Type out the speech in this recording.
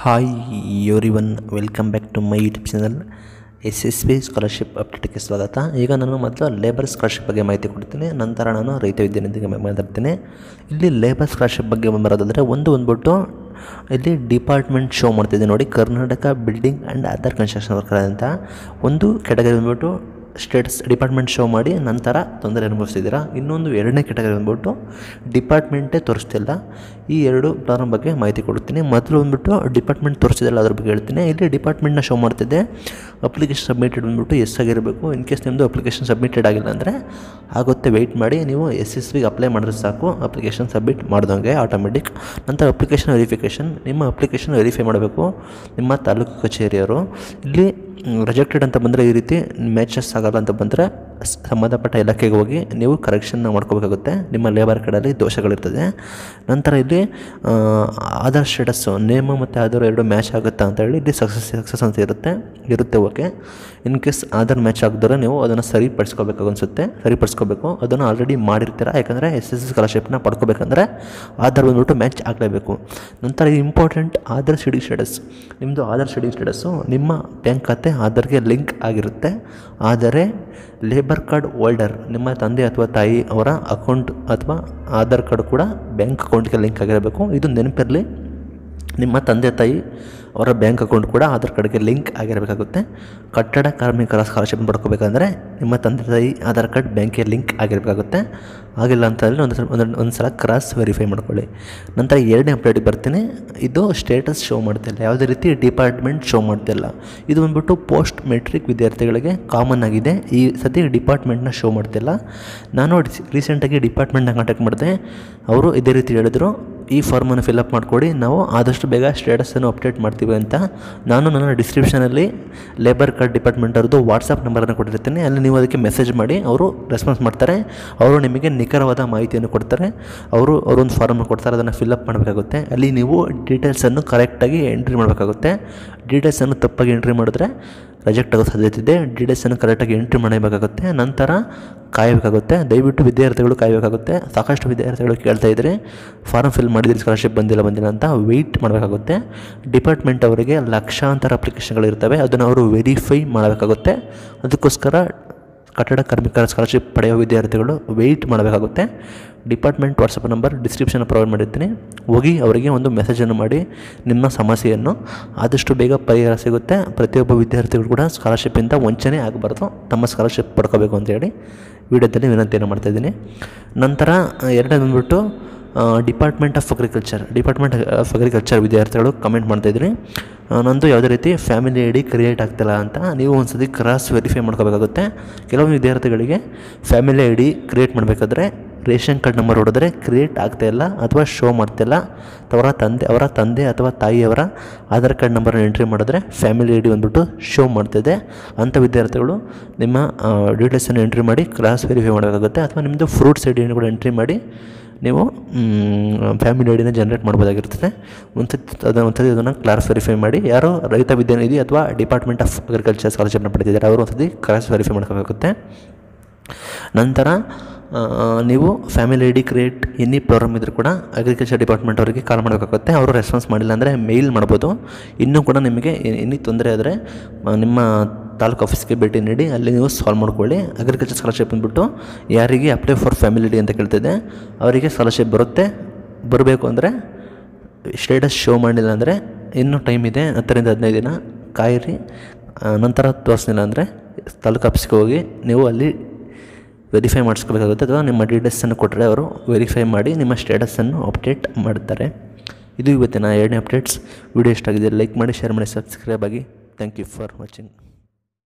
hi everyone welcome back to my YouTube channel S S B scholarship ಅಪ್ಡೇಟ್ಗೆ ಸ್ವಾಗತ ಈಗ ನಾನು ಮೊದಲು ಲೇಬರ್ ಸ್ಕಾಲರ್ಶಿಪ್ ಬಗ್ಗೆ ಮಾಹಿತಿ ಕೊಡ್ತೀನಿ ನಂತರ ನಾನು ರೈತ ವಿದ್ಯಾನಿಧಿಗೆ ಮಾತಾಡ್ತೀನಿ ಇಲ್ಲಿ ಲೇಬರ್ ಸ್ಕಾಲರ್ಶಿಪ್ ಬಗ್ಗೆ ಬರೋದಾದರೆ ಒಂದು ಬಂದ್ಬಿಟ್ಟು ಇಲ್ಲಿ ಡಿಪಾರ್ಟ್ಮೆಂಟ್ ಶೋ ಮಾಡ್ತಿದೆ ನೋಡಿ Karnataka building and other construction worker ಅಂತ ಒಂದು ಕೆಟಗರಿ ಬಂದ್ಬಿಟ್ಟು ಸ್ಟೇಟಸ್ ಡಿಪಾರ್ಟ್ಮೆಂಟ್ ಶೋ ಮಾಡಿ ನಂತರ ತೊಂದರೆ ಅನುಭವಿಸ್ತಿದ್ದೀರಾ ಇನ್ನೊಂದು ಎರಡನೇ ಕೆಟಗರಿ ಬಂದ್ಬಿಟ್ಟು ಡಿಪಾರ್ಟ್ಮೆಂಟೇ ತೋರಿಸ್ತಿಲ್ಲ ಈ ಎರಡು ಪ್ರಾಬ್ಲಮ್ ಬಗ್ಗೆ ಮಾಹಿತಿ ಕೊಡ್ತೀನಿ ಮೊದಲು ಬಂದ್ಬಿಟ್ಟು ಡಿಪಾರ್ಟ್ಮೆಂಟ್ ತೋರಿಸ್ತಿಲ್ಲ ಅದ್ರ ಬಗ್ಗೆ ಹೇಳ್ತೀನಿ ಇಲ್ಲಿ ಡಿಪಾರ್ಟ್ಮೆಂಟ್ನ ಶೋ ಮಾಡ್ತಿದ್ದೆ ಅಪ್ಲಿಕೇಶನ್ ಸಬ್ಮಿಟೆಡ್ ಬಂದ್ಬಿಟ್ಟು ಎಸ್ ಆಗಿರಬೇಕು ಇನ್ ಕೇಸ್ ನಿಮ್ಮದು ಅಪ್ಲಿಕೇಶನ್ ಸಬ್ಮಿಟೆಡ್ ಆಗಿಲ್ಲ ಅಂದರೆ ಆಗುತ್ತೆ ವೆಯ್ಟ್ ಮಾಡಿ ನೀವು ಎಸ್ ಎಸ್ ಬಿಗೆ ಅಪ್ಲೈ ಮಾಡಿದ್ರೆ ಸಾಕು ಅಪ್ಲಿಕೇಶನ್ ಸಬ್ಮಿಟ್ ಮಾಡ್ದಂಗೆ ಆಟೋಮೆಟಿಕ್ ನಂತರ ಅಪ್ಲಿಕೇಶನ್ ವೆರಿಫಿಕೇಷನ್ ನಿಮ್ಮ ಅಪ್ಲಿಕೇಶನ್ ವೆರಿಫೈ ಮಾಡಬೇಕು ನಿಮ್ಮ ತಾಲೂಕು ಕಚೇರಿಯವರು ಇಲ್ಲಿ ರಿಜೆಕ್ಟೆಡ್ ಅಂತ ಬಂದರೆ ಈ ರೀತಿ ಮ್ಯಾಚಸ್ ಆಗಲ್ಲ ಅಂತ ಬಂದರೆ ಸಂಬಂಧಪಟ್ಟ ಇಲಾಖೆಗೆ ಹೋಗಿ ನೀವು ಕರೆಕ್ಷನ್ನ ಮಾಡ್ಕೋಬೇಕಾಗುತ್ತೆ ನಿಮ್ಮ ಲೇಬರ್ ಕಾರ್ಡಲ್ಲಿ ದೋಷಗಳಿರ್ತದೆ ನಂತರ ಇಲ್ಲಿ ಆ, ಆಧಾರ್ ಸ್ಟೇಟಸ್ಸು ನೇಮ್ ಮತ್ತು ಆಧಾರ್ ಎರಡು ಮ್ಯಾಚ್ ಆಗುತ್ತಾ ಅಂತ ಹೇಳಿ ಇಲ್ಲಿ ಸಕ್ಸಸ್ ಸಕ್ಸಸ್ ಅಂತ ಇರುತ್ತೆ ಇರುತ್ತೆ okay in case Aadhaar match ಆಗಿದ್ರೆ ನೀವು ಅದನ್ನು ಸರಿಪಡಿಸ್ಕೋಬೇಕು ಅನಿಸುತ್ತೆ ಸರಿಪಡಿಸ್ಕೋಬೇಕು ಅದನ್ನು ಆಲ್ರೆಡಿ ಮಾಡಿರ್ತೀರ ಯಾಕಂದರೆ ಎಸ್ ಎಸ್ ಸ್ಕಾಲರ್ಶಿಪ್ನ ಪಡ್ಕೋಬೇಕಂದ್ರೆ ಆಧಾರ್ ಬಂದ್ಬಿಟ್ಟು ಮ್ಯಾಚ್ ಆಗಲೇಬೇಕು ನಂತರ ಇಂಪಾರ್ಟೆಂಟ್ ಆಧಾರ್ ಶೀಡಿಂಗ್ ಸ್ಟೇಟಸ್ ನಿಮ್ಮದು ಆಧಾರ್ ಶೀಡಿಂಗ್ ಸ್ಟೇಟಸ್ಸು ನಿಮ್ಮ ಬ್ಯಾಂಕ್ ಖಾತೆ ಆಧಾರ್ಗೆ ಲಿಂಕ್ ಆಗಿರುತ್ತೆ ಆದರೆ ಲೇಬರ್ ಕಾರ್ಡ್ ಹೋಲ್ಡರ್ ನಿಮ್ಮ ತಂದೆ ಅಥವಾ ತಾಯಿ ಅವರ ಅಕೌಂಟ್ ಅಥವಾ ಆಧಾರ್ ಕಾರ್ಡ್ ಕೂಡ ಬ್ಯಾಂಕ್ ಅಕೌಂಟ್ಗೆ ಲಿಂಕ್ ಆಗಿರಬೇಕು ಇದು ನೆನಪಿರಲಿ ನಿಮ್ಮ ತಂದೆ ತಾಯಿ ಅವರ ಬ್ಯಾಂಕ್ ಅಕೌಂಟ್ ಕೂಡ ಆಧಾರ್ ಕಾರ್ಡ್ಗೆ ಲಿಂಕ್ ಆಗಿರಬೇಕಾಗುತ್ತೆ ಕಟ್ಟಡ ಕಾರ್ಮಿಕರ ಸ್ಕಾಲರ್ಶಿಪ್ ಪಡ್ಕೋಬೇಕಂದ್ರೆ ನಿಮ್ಮ ತಂದೆ ತಾಯಿ ಆಧಾರ್ ಕಾರ್ಡ್ ಬ್ಯಾಂಕ್ಗೆ ಲಿಂಕ್ ಆಗಿರಬೇಕಾಗುತ್ತೆ ಆಗಿಲ್ಲ ಅಂತಂದರೆ ಒಂದು ಸಲ ಒಂದು ಒಂದು ಸಲ ಕ್ರಾಸ್ ವೆರಿಫೈ ಮಾಡ್ಕೊಳ್ಳಿ ನಂತರ ಎರಡನೇ ಅಪ್ಡೇಟಿಗೆ ಬರ್ತೀನಿ ಇದು ಸ್ಟೇಟಸ್ ಶೋ ಮಾಡ್ತಿಲ್ಲ ಯಾವುದೇ ರೀತಿ ಡಿಪಾರ್ಟ್ಮೆಂಟ್ ಶೋ ಮಾಡ್ತಿಲ್ಲ ಇದು ಬಂದ್ಬಿಟ್ಟು ಪೋಸ್ಟ್ ಮೆಟ್ರಿಕ್ ವಿದ್ಯಾರ್ಥಿಗಳಿಗೆ ಕಾಮನ್ ಆಗಿದೆ ಈ ಸತಿ ಡಿಪಾರ್ಟ್ಮೆಂಟ್ನ ಶೋ ಮಾಡ್ತಿಲ್ಲ ನಾನು ರೀಸೆಂಟಾಗಿ ಡಿಪಾರ್ಟ್ಮೆಂಟ್ನ ಕಾಂಟ್ಯಾಕ್ಟ್ ಮಾಡಿದೆ ಅವರು ಇದೇ ರೀತಿ ಹೇಳಿದ್ರು ಈ ಫಾರ್ಮನ್ನು ಫಿಲಪ್ ಮಾಡಿಕೊಡಿ ನಾವು ಆದಷ್ಟು ಬೇಗ ಸ್ಟೇಟಸನ್ನು ಅಪ್ಡೇಟ್ ಮಾಡ್ತೀವಿ ಅಂತ ನಾನು ನನ್ನ ಡಿಸ್ಕ್ರಿಪ್ಷನಲ್ಲಿ ಲೇಬರ್ ಕಾರ್ಡ್ ಡಿಪಾರ್ಟ್ಮೆಂಟ್ ಅವ್ರದ್ದು ವಾಟ್ಸಪ್ ನಂಬರನ್ನು ಕೊಟ್ಟಿರ್ತೀನಿ ಅಲ್ಲಿ ನೀವು ಅದಕ್ಕೆ ಮೆಸೇಜ್ ಮಾಡಿ ಅವರು ರೆಸ್ಪಾನ್ಸ್ ಮಾಡ್ತಾರೆ ಅವರು ನಿಮಗೆ ನಿಖರವಾದ ಮಾಹಿತಿಯನ್ನು ಕೊಡ್ತಾರೆ ಅವರು ಅವರೊಂದು ಫಾರ್ಮ್ ಕೊಡ್ತಾರೆ ಅದನ್ನು ಫಿಲಪ್ ಮಾಡಬೇಕಾಗುತ್ತೆ ಅಲ್ಲಿ ನೀವು ಡೀಟೇಲ್ಸನ್ನು ಕರೆಕ್ಟಾಗಿ ಎಂಟ್ರಿ ಮಾಡಬೇಕಾಗುತ್ತೆ ಡೀಟೇಲ್ಸನ್ನು ತಪ್ಪಾಗಿ ಎಂಟ್ರಿ ಮಾಡಿದ್ರೆ ರಿಜೆಕ್ಟ್ ಆಗೋ ಸಾಧ್ಯತೆ ಇದೆ ಡೀಟೇಲ್ಸನ್ನು ಕರೆಕ್ಟಾಗಿ ಎಂಟ್ರಿ ಮಾಡಬೇಕಾಗುತ್ತೆ ನಂತರ ಕಾಯಬೇಕಾಗುತ್ತೆ ದಯವಿಟ್ಟು ವಿದ್ಯಾರ್ಥಿಗಳು ಕಾಯಬೇಕಾಗುತ್ತೆ ಸಾಕಷ್ಟು ವಿದ್ಯಾರ್ಥಿಗಳು ಕೇಳ್ತಾ ಇದ್ದಾರೆ ಫಾರ್ಮ್ ಫಿಲ್ ಮಾಡಿದ್ರೆ ಸ್ಕಾಲರ್ಶಿಪ್ ಬಂದಿಲ್ಲ ಬಂದಿಲ್ಲ ಅಂತ ವೆಯ್ಟ್ ಮಾಡಬೇಕಾಗುತ್ತೆ ಡಿಪಾರ್ಟ್ಮೆಂಟ್ ಅವರಿಗೆ ಲಕ್ಷಾಂತರ ಅಪ್ಲಿಕೇಶನ್ಗಳಿರ್ತವೆ ಅದನ್ನು ಅವರು ವೆರಿಫೈ ಮಾಡಬೇಕಾಗುತ್ತೆ ಅದಕ್ಕೋಸ್ಕರ ಕಟ್ಟಡ ಕಾರ್ಮಿಕರ ಸ್ಕಾಲರ್ಶಿಪ್ ಪಡೆಯುವ ವಿದ್ಯಾರ್ಥಿಗಳು ವೆಯ್ಟ್ ಮಾಡಬೇಕಾಗುತ್ತೆ department WhatsApp number description provide ಮಾಡಿರ್ತೀನಿ ಹೋಗಿ ಅವರಿಗೆ ಒಂದು ಮೆಸೇಜನ್ನು ಮಾಡಿ ನಿಮ್ಮ ಸಮಸ್ಯೆಯನ್ನು ಆದಷ್ಟು ಬೇಗ ಪರಿಹಾರ ಸಿಗುತ್ತೆ ಪ್ರತಿಯೊಬ್ಬ ವಿದ್ಯಾರ್ಥಿಗಳು ಕೂಡ ಸ್ಕಾಲರ್ಶಿಪ್ಪಿಂದ ವಂಚನೆ ಆಗಬಾರ್ದು ತಮ್ಮ ಸ್ಕಾಲರ್ಶಿಪ್ ಪಡ್ಕೋಬೇಕು ಅಂತೇಳಿ ವಿಡಿಯೋದಲ್ಲಿ ವಿನಂತಿಯನ್ನು ಮಾಡ್ತಾಯಿದ್ದೀನಿ ನಂತರ ಎರಡನೇ ಬಂದ್ಬಿಟ್ಟು department of agriculture department of agriculture ವಿದ್ಯಾರ್ಥಿಗಳು ಕಮೆಂಟ್ ಮಾಡ್ತಾಯಿದ್ರಿ ಆ, ನಂದು ಯಾವುದೇ ರೀತಿ ಫ್ಯಾಮಿಲಿ ಐ ಡಿ ಕ್ರಿಯೇಟ್ ಆಗ್ತಿಲ್ಲ ಅಂತ ನೀವು ಒಂದ್ಸತಿ ಕ್ರಾಸ್ ವೆರಿಫೈ ಮಾಡ್ಕೋಬೇಕಾಗುತ್ತೆ ಕೆಲವೊಂದು ವಿದ್ಯಾರ್ಥಿಗಳಿಗೆ ಫ್ಯಾಮಿಲಿ ಐ ಡಿ ಕ್ರಿಯೇಟ್ ಮಾಡಬೇಕಾದ್ರೆ ರೇಷನ್ ಕಾರ್ಡ್ ನಂಬರ್ ಹೊಡೆದ್ರೆ ಕ್ರಿಯೇಟ್ ಆಗ್ತಾ ಇಲ್ಲ ಅಥವಾ ಶೋ ಮಾಡ್ತಿಲ್ಲ ಅವರ ತಂದೆ ಅವರ ತಂದೆ ಅಥವಾ ತಾಯಿಯವರ ಆಧಾರ್ ಕಾರ್ಡ್ ನಂಬರನ್ನು ಎಂಟ್ರಿ ಮಾಡಿದ್ರೆ ಫ್ಯಾಮಿಲಿ ಐ ಡಿ ಬಂದ್ಬಿಟ್ಟು ಶೋ ಮಾಡ್ತಿದೆ ಅಂಥ ವಿದ್ಯಾರ್ಥಿಗಳು ನಿಮ್ಮ ಡೀಟೇಲ್ಸನ್ನು ಎಂಟ್ರಿ ಮಾಡಿ ಕ್ರಾಸ್ ವೆರಿಫೈ ಮಾಡಬೇಕಾಗುತ್ತೆ ಅಥವಾ ನಿಮ್ಮದು ಫ್ರೂಟ್ಸ್ ಐ ಡಿಯನ್ನು ಕೂಡ ಎಂಟ್ರಿ ಮಾಡಿ ನೀವು ಫ್ಯಾಮಿಲಿ ಐಡಿನ ಜನ್ರೇಟ್ ಮಾಡ್ಬೋದಾಗಿರ್ತದೆ ಒಂದ್ಸತಿ ಅದನ್ನು ಒಂದ್ಸತಿ ಅದನ್ನು ಕ್ಲಾಸ್ ವೆರಿಫೈ ಮಾಡಿ ಯಾರು ರೈತ ವಿದ್ಯಾನಿಧಿ ಅಥವಾ ಡಿಪಾರ್ಟ್ಮೆಂಟ್ ಆಫ್ ಅಗ್ರಿಕಲ್ಚರ್ ಸ್ಕಾಲರ್ಶಿಪ್ನ ಪಡೆದಿದ್ದಾರೆ ಅವರು ಒಂದ್ಸತಿ ಕ್ರಾಸ್ ವೆರಿಫೈ ಮಾಡ್ಕೋಬೇಕಾಗುತ್ತೆ ನಂತರ ಆ, ನೀವು family I D create any problem ಇದ್ರೂ ಕೂಡ ಅಗ್ರಿಕಲ್ಚರ್ ಡಿಪಾರ್ಟ್ಮೆಂಟ್ ಅವರಿಗೆ ಕಾಲ್ ಮಾಡಬೇಕಾಗುತ್ತೆ ಅವರು ರೆಸ್ಪಾನ್ಸ್ ಮಾಡಿಲ್ಲ ಅಂದರೆ ಮೇಲ್ ಮಾಡ್ಬೋದು ಇನ್ನೂ ಕೂಡ ನಿಮಗೆ ಎನಿ ತೊಂದರೆ ಆದರೆ ನಿಮ್ಮ ತಾಲೂಕು ಆಫೀಸ್ಗೆ ಭೇಟಿ ನೀಡಿ ಅಲ್ಲಿ ನೀವು ಸಾಲ್ವ್ ಮಾಡ್ಕೊಳ್ಳಿ ಅಗ್ರಿಕಲ್ಚರ್ ಸ್ಕಾಲರ್ಶಿಪ್ ಅಂದ್ಬಿಟ್ಟು ಯಾರಿಗೆ ಅಪ್ಲೈ ಫಾರ್ ಫ್ಯಾಮಿಲಿ ಡಿ ಅಂತ ಕೇಳ್ತಿದೆ ಅವರಿಗೆ ಸ್ಕಾಲರ್ಶಿಪ್ ಬರುತ್ತೆ ಬರಬೇಕು ಅಂದರೆ ಸ್ಟೇಟಸ್ ಶೋ ಮಾಡಿಲ್ಲ ಅಂದರೆ ಇನ್ನೂ ಟೈಮ್ ಇದೆ ಹತ್ತರಿಂದ ಹದಿನೈದು ದಿನ ಕಾಯಿರಿ ಆ, ನಂತರ ತೋರಿಸ್ಲಿಲ್ಲ ಅಂದರೆ ತಾಲೂಕು ಆಫೀಸ್ಗೆ ಹೋಗಿ ನೀವು ಅಲ್ಲಿ ವೆರಿಫೈ ಮಾಡಿಸ್ಕೋಬೇಕಾಗುತ್ತೆ ಅಥವಾ ನಿಮ್ಮ ಡೀಟೇಲ್ಸನ್ನು ಕೊಟ್ಟರೆ ಅವರು ವೆರಿಫೈ ಮಾಡಿ ನಿಮ್ಮ ಸ್ಟೇಟಸನ್ನು ಅಪ್ಡೇಟ್ ಮಾಡ್ತಾರೆ ಇದು ಇವತ್ತಿನ ಎರಡನೇ ಅಪ್ಡೇಟ್ಸ್ ವಿಡಿಯೋ ಇಷ್ಟ ಆಗಿದೆ ಲೈಕ್ ಮಾಡಿ ಶೇರ್ ಮಾಡಿ ಸಬ್ಸ್ಕ್ರೈಬ್ ಆಗಿ ಥ್ಯಾಂಕ್ ಯು ಫಾರ್ ವಾಚಿಂಗ್